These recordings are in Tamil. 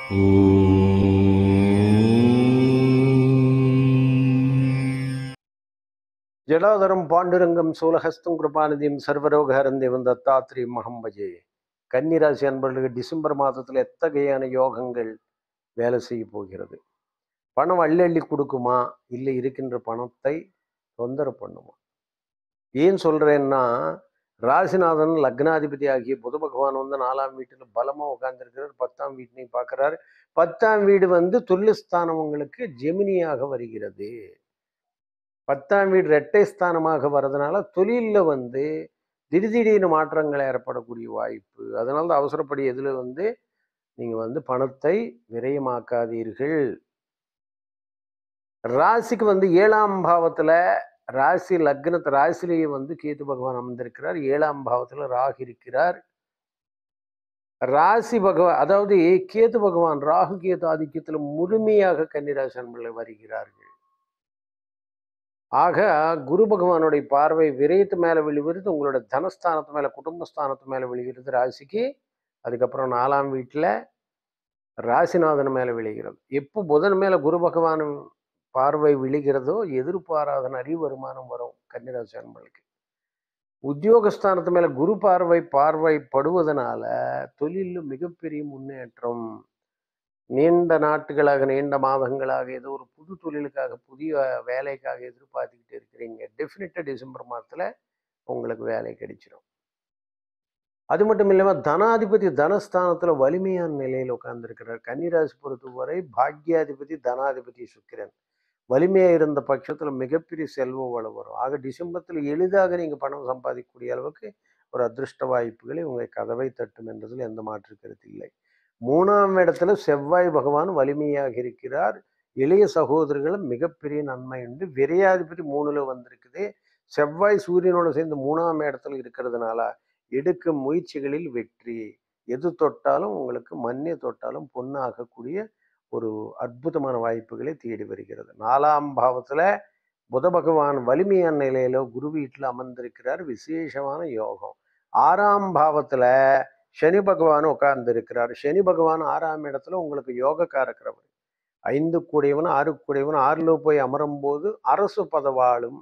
ஜடாதரம் பாண்டுரங்கம் சூலஹஸ்தம் கிருபாநிதியும் சர்வரோகஹரம் தேவன் தத்தாத்ரி மகம்பஜே கன்னிராசி அன்பர்களுக்கு டிசம்பர் மாதத்தில் எத்தகையான யோகங்கள் வேலை செய்ய போகிறது பணம் அள்ளி அள்ளி கொடுக்குமா இல்லை இருக்கின்ற பணத்தை தொந்தரவு பண்ணுமா ஏன் சொல்றேன்னா ராசிநாதன் லக்னாதிபதி ஆகிய புத பகவான் வந்து நாலாம் வீட்டில் பலமா உட்கார்ந்துருக்கிறார் பத்தாம் வீட்டினையும் பார்க்கிறார் பத்தாம் வீடு வந்து துல்லிஸ்தானம் உங்களுக்கு ஜெமினியாக வருகிறது பத்தாம் வீடு இரட்டை ஸ்தானமாக வர்றதுனால தொழிலில் வந்து திடீர் திடீர்னு மாற்றங்கள் ஏற்படக்கூடிய வாய்ப்பு அதனால தான் அவசரப்படி எதில் வந்து நீங்கள் வந்து பணத்தை விரயமாக்காதீர்கள் ராசிக்கு வந்து ஏழாம் பாவத்தில் ராசி லக்னத்து ராசிலேயே வந்து கேது பகவான் அமர்ந்திருக்கிறார் ஏழாம் பாவத்தில் ராகு இருக்கிறார் ராசி பகவான் அதாவது கேது பகவான் ராகு கேது ஆதிக்கத்தில் முழுமையாக கன்னிராசி அன்பர்கள் வருகிறார்கள் ஆக குரு பகவானுடைய பார்வை விரயத்து மேலே விழுகிறது உங்களோட தனஸ்தானத்து மேலே குடும்பஸ்தானத்து மேலே விழுகிறது ராசிக்கு அதுக்கப்புறம் நாலாம் வீட்டில் ராசிநாதன் மேலே விழுகிறது எப்போ புதன் மேலே குரு பகவான் பார்வை விழுகிறதோ எதிர்பாராத நிறைய வருமானம் வரும் கன்னிராசி அன்பர்களுக்கு உத்தியோகஸ்தானத்து மேலே குரு பார்வை பார்வைப்படுவதனால தொழிலில் மிகப்பெரிய முன்னேற்றம் நீண்ட நாட்களாக நீண்ட மாதங்களாக ஏதோ ஒரு புது தொழிலுக்காக புதிய வேலைக்காக எதிர்பார்த்துக்கிட்டு இருக்கிறீங்க டெஃபினட்டாக டிசம்பர் மாதத்தில் உங்களுக்கு வேலை கிடைச்சிடும் அது மட்டும் இல்லாமல் தனாதிபதி தனஸ்தானத்தில் வலிமையான நிலையில் உட்கார்ந்துருக்கிறார் கன்னிராசி பொறுத்தவரை பாக்யாதிபதி தனாதிபதி சுக்கிரன் வலிமையாக இருந்த பட்சத்தில் மிகப்பெரிய செல்வ வளம் வரும் ஆக டிசம்பரத்தில் எளிதாக நீங்கள் பணம் சம்பாதிக்கக்கூடிய அளவுக்கு ஒரு அதிர்ஷ்ட வாய்ப்புகளை உங்கள் கதவை தட்டும் என்றதில் எந்த மாற்று கருத்து இல்லை மூணாம் இடத்துல செவ்வாய் பகவான் வலிமையாக இருக்கிறார் இளைய சகோதரர்களும் மிகப்பெரிய நன்மை உண்டு விரையாதிபதி மூணுல வந்திருக்குது செவ்வாய் சூரியனோட சேர்ந்து மூணாம் இடத்துல இருக்கிறதுனால எடுக்கும் முயற்சிகளில் வெற்றி எது தொட்டாலும் உங்களுக்கு மண்ணை தொட்டாலும் பொண்ணாகக்கூடிய ஒரு அற்புதமான வாய்ப்புகளை தேடி வருகிறது நாலாம் பாவத்துல புத பகவான் வலிமையான நிலையில குரு வீட்டில் அமர்ந்திருக்கிறார் விசேஷமான யோகம் ஆறாம் பாவத்துல சனி பகவான் உட்கார்ந்து இருக்கிறார் சனி பகவான் ஆறாம் இடத்துல உங்களுக்கு யோக காரக்கிறவர் ஐந்து கூடியவன் ஆறு கூடியவன் ஆறுல போய் அமரும் போது அரசு பதவாளும்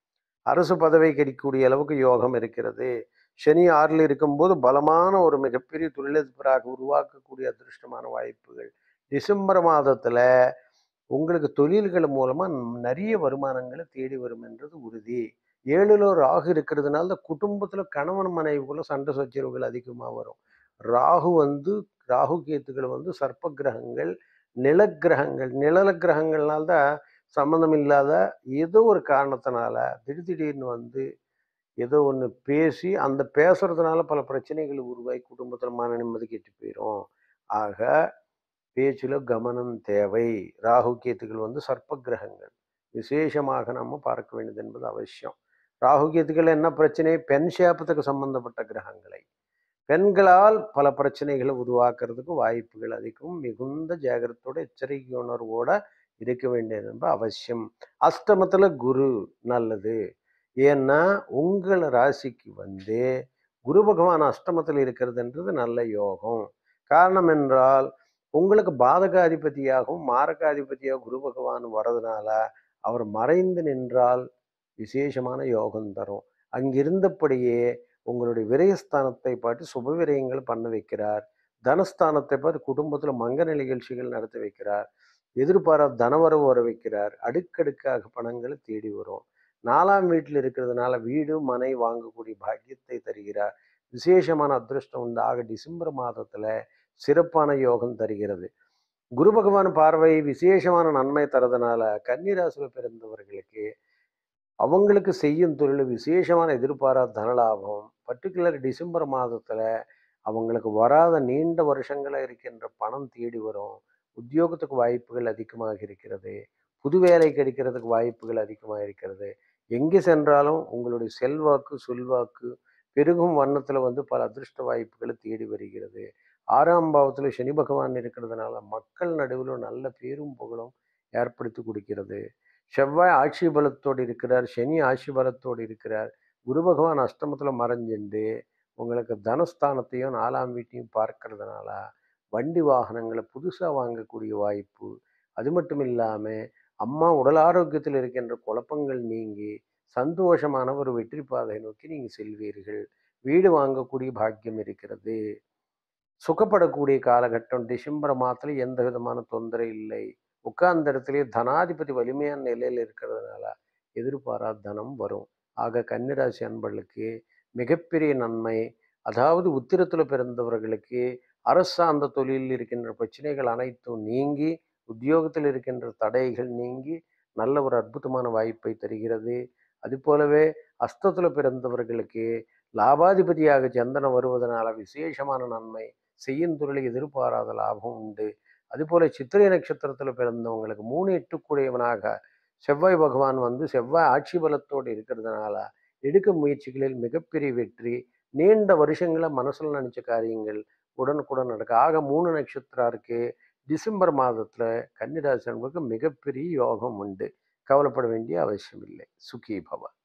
அரசு பதவி கிடைக்கக்கூடிய அளவுக்கு யோகம் இருக்கிறது சனி ஆறில் இருக்கும்போது பலமான ஒரு மிகப்பெரிய தொழிலதிபராக உருவாக்கக்கூடிய அதிர்ஷ்டமான வாய்ப்புகள் டிசம்பர் மாதத்துல உங்களுக்கு தொழில்கள் மூலமா நிறைய வருமானங்களை தேடி வரும் என்றது உறுதி ஏழுல ராகு இருக்கிறதுனால தான் குடும்பத்துல கணவன் மனைவிக்குள்ள சண்டை சச்சரவுகள் அதிகமா வரும் ராகு வந்து ராகு கேத்துக்கள் வந்து சர்ப்ப கிரகங்கள் நிலக்கிரகங்கள் நிழல கிரகங்கள்னால தான் சம்மந்தம் இல்லாத ஏதோ ஒரு காரணத்தினால திடீர் திடீர்னு வந்து ஏதோ ஒன்று பேசி அந்த பேசுறதுனால பல பிரச்சனைகள் உருவாகி குடும்பத்தில் மன நிம்மதி கெட்டு போயிடும் ஆக பேச்சில் கவனம் தேவை ராகு கேத்துக்கள் வந்து சர்ப்ப கிரகங்கள் விசேஷமாக நம்ம பார்க்க வேண்டியது என்பது அவசியம் ராகு கேத்துக்கள் என்ன பிரச்சனை பெண் சேப்பத்துக்கு சம்பந்தப்பட்ட கிரகங்களை பெண்களால் பல பிரச்சனைகளை உருவாக்குறதுக்கு வாய்ப்புகள் அதிகம் மிகுந்த ஜாகிரத்தோட எச்சரிக்கை உணர்வோட இருக்க வேண்டியது என்பது அவசியம் அஷ்டமத்தில் குரு நல்லது ஏன்னா உங்கள் ராசிக்கு வந்து குரு பகவான் அஷ்டமத்தில் இருக்கிறதுன்றது நல்ல யோகம் காரணம் என்றால் உங்களுக்கு பாதகாதிபதியாகவும் மாரகாதிபதியாக குரு பகவான் வர்றதுனால அவர் மறைந்து நின்றால் விசேஷமான யோகம் தரும் அங்கிருந்தபடியே உங்களுடைய விரயஸ்தானத்தை பார்த்து சுப விரயங்கள் பண்ண வைக்கிறார் தனஸ்தானத்தை பார்த்து குடும்பத்தில் மங்க நிகழ்ச்சிகள் நடத்தி வைக்கிறார் எதிர்பாராத தனவரவு வர வைக்கிறார் அடுக்கடுக்காக பணங்களை தேடி வரும் நாலாம் வீட்டில் இருக்கிறதுனால வீடு மனை வாங்கக்கூடிய பாக்கியத்தை தருகிறார் விசேஷமான அதிர்ஷ்டம் உண்டு ஆக டிசம்பர் மாதத்துல சிறப்பான யோகம் தருகிறது குரு பகவான் பார்வை விசேஷமான நன்மை தரதுனால கன்னிராசியில் பிறந்தவர்களுக்கு அவங்களுக்கு செய்யும் தொழில் விசேஷமான எதிர்பாராத தனலாபம் பர்டிகுலர் டிசம்பர் மாதத்துல அவங்களுக்கு வராத நீண்ட வருஷங்களாக இருக்கின்ற பணம் தேடி வரும் உத்தியோகத்துக்கு வாய்ப்புகள் அதிகமாக இருக்கிறது புது வேலை கிடைக்கிறதுக்கு வாய்ப்புகள் அதிகமாக இருக்கிறது எங்கே சென்றாலும் உங்களுடைய செல்வாக்கு சொல்வாக்கு பெருகும் வண்ணத்தில் வந்து பல அதிர்ஷ்ட வாய்ப்புகளை தேடி வருகிறது ஆறாம் பாவத்தில் சனி பகவான் இருக்கிறதுனால மக்கள் நடுவில் நல்ல பேரும் புகழும் ஏற்படுத்தி கொடுக்கிறது செவ்வாய் ஆட்சி பலத்தோடு இருக்கிறார் சனி ஆட்சி பலத்தோடு இருக்கிறார் குரு பகவான் அஷ்டமத்தில் மறைஞ்சுண்டு உங்களுக்கு தனஸ்தானத்தையும் நாலாம் வீட்டையும் பார்க்கறதுனால வண்டி வாகனங்களை புதுசாக வாங்கக்கூடிய வாய்ப்பு அது மட்டும் இல்லாமல் அம்மா உடல் ஆரோக்கியத்தில் இருக்கின்ற குழப்பங்கள் நீங்கி சந்தோஷமான ஒரு வெற்றி பாதை நோக்கி நீங்கள் செல்வீர்கள் வீடு வாங்கக்கூடிய பாக்கியம் இருக்கிறது சுகப்படக்கூடிய காலகட்டம் டிசம்பர் மாதத்துல எந்த விதமான தொந்தரை இல்லை உட்கார்ந்த இடத்துலயே தனாதிபதி வலிமையான நிலையில் இருக்கிறதுனால எதிர்பாராத தனம் வரும் ஆக கன்னிராசி அன்பர்களுக்கு மிகப்பெரிய நன்மை அதாவது உத்திரத்தில் பிறந்தவர்களுக்கு அரசாந்த தொழிலில் இருக்கின்ற பிரச்சனைகள் அனைத்தும் நீங்கி உத்தியோகத்தில் இருக்கின்ற தடைகள் நீங்கி நல்ல ஒரு அற்புதமான வாய்ப்பை தருகிறது அது போலவே அஸ்தத்தில் பிறந்தவர்களுக்கு லாபாதிபதியாக சந்திரன் வருவதனால விசேஷமான நன்மை செய்யும் தொழிலை எதிர்பாராத லாபம் உண்டு அதுபோல சித்திரை நட்சத்திரத்தில் பிறந்தவங்களுக்கு மூணு எட்டுக்குடையவனாக செவ்வாய் பகவான் வந்து செவ்வாய் ஆட்சி பலத்தோடு இருக்கிறதுனால எடுக்கும் முயற்சிகளில் மிகப்பெரிய வெற்றி நீண்ட வருஷங்கள மனசுல நினைச்ச காரியங்கள் உடனுக்குடன் நடக்க ஆக மூணு நட்சத்திரம் இருக்கு டிசம்பர் மாதத்துல கன்னிராசி அன்பருக்கு மிகப்பெரிய யோகம் உண்டு கவலைப்பட வேண்டிய அவசியம் இல்லை சுகி பவ